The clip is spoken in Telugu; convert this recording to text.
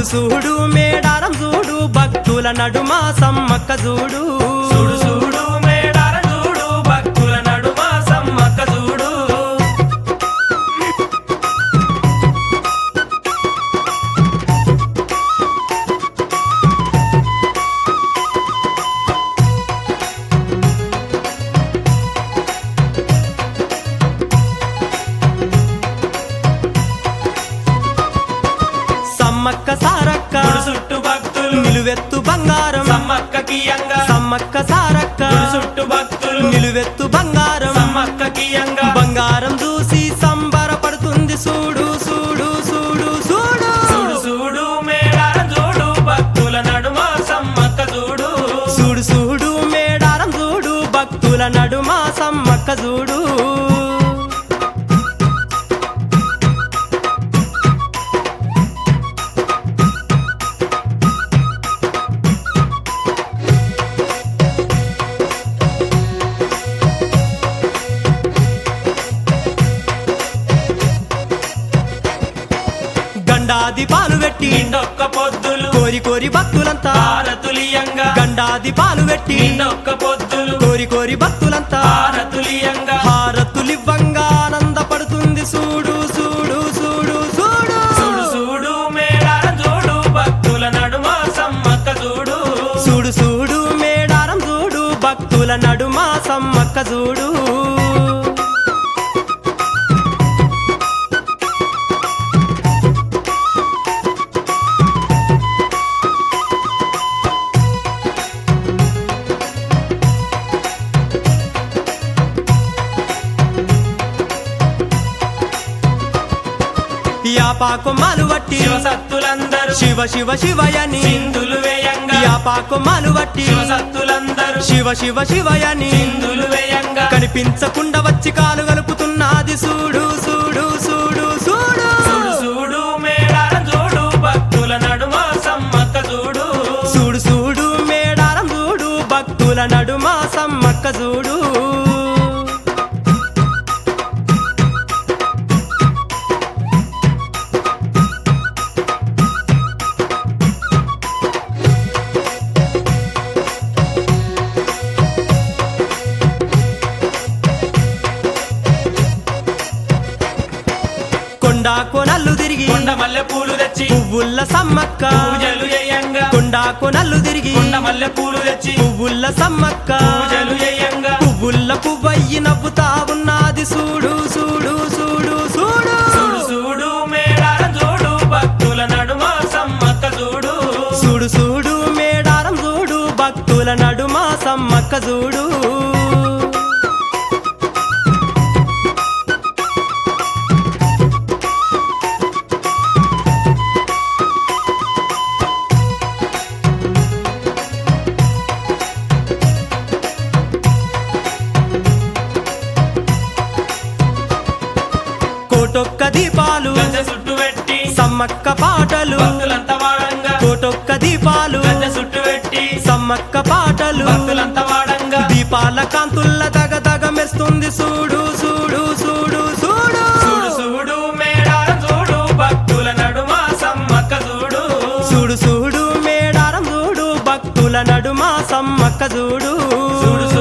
సూడు మేడారం చూడు భక్తుల నడుమ సమ్మక్క చూడు చూడు చూడు మేడార చూడు భక్తుల నడుమ సమ్మక్క చూడు సమ్మక్క సారక్క గుడి చుట్టూ భక్తులు నిలువెత్తు బంగారం సమ్మక్క కియంగా సమ్మక్క సారక్క గుడి చుట్టూ భక్తులు నిలువెత్తు బంగారం సమ్మక్క కియంగా బంగారం చూసి సంబరపడుతుంది చూడు చూడు చూడు చూడు చూడు చూడు మేడార చూడు భక్తుల నడుమ సమ్మక్క చూడు చూడు చూడు మేడారం చూడు భక్తుల నడుమ సమ్మక్క చూడు గండాది పాలు పెట్టి నిండొక్క పొద్దులు కోరి కోరి భక్తులంతా హారతులియంగా గండాది పాలు పెట్టి నిండొక్క పొద్దులు కోరి కోరి భక్తులంతా హారతులియంగా హారతులివ్వంగా ఆనందపడుతుంది చూడు చూడు చూడు చూడు చూడు చూడు మేడార చూడు భక్తుల నడుమ సమ్మక్క చూడు చూడు చూడు మేడారం చూడు భక్తుల నడుమ సమ్మక్క చూడు యాపాకొమ్మలు వట్టి శివసత్తులందరూ శివ శివ శివయని సింధులు వేయంగా యాపాకొమ్మలు వట్టి శివసత్తులందరూ శివ శివ శివయని సింధులు వేయంగా కనిపించకుండా వచ్చి కాలు కలుపుతున్నది చూడు చూడు చూడు చూడు చూడు చూడు మేడార చూడు భక్తుల నడుమ సమ్మక్క చూడు చూడు చూడు మేడారం చూడు భక్తుల నడుమ సమ్మక్క చూడు కొండా కొనల్లు తిరిగి కొండ మల్లె పూలు తెచ్చి పువ్వుల్ల సమ్మక్క పూజలు చేయంగా కొండా కొనల్లు తిరిగి కొండ మల్లె పూలు తెచ్చి పువ్వుల్ల సమ్మక్క పూజలు చేయంగా పువ్వుల్ల పువ్వయ్యి నవ్వుతా ఉన్నది చూడు చూడు చూడు చూడు చూడు చూడు మేడార చూడు భక్తుల నడుమ సమ్మక్క చూడు చూడు చూడు మేడారం చూడు భక్తుల నడుమ సమ్మక్క చూడు కోటొక్క దీపాలు గంజ చుట్టు పెట్టి సమ్మక్క పాటలు భక్తులంతా వాడంగా కోటొక్క దీపాలు గంజ చుట్టు పెట్టి సమ్మక్క పాటలు భక్తులంతా వాడంగా దీపాల కాంతుల్ల తగ తగ మెరుస్తుంది చూడు చూడు చూడు చూడు చూడు చూడు మేడార చూడు భక్తుల నడుమ సమ్మక్క చూడు చూడు చూడు మేడారం చూడు భక్తుల నడుమ సమ్మక్క చూడు చూడు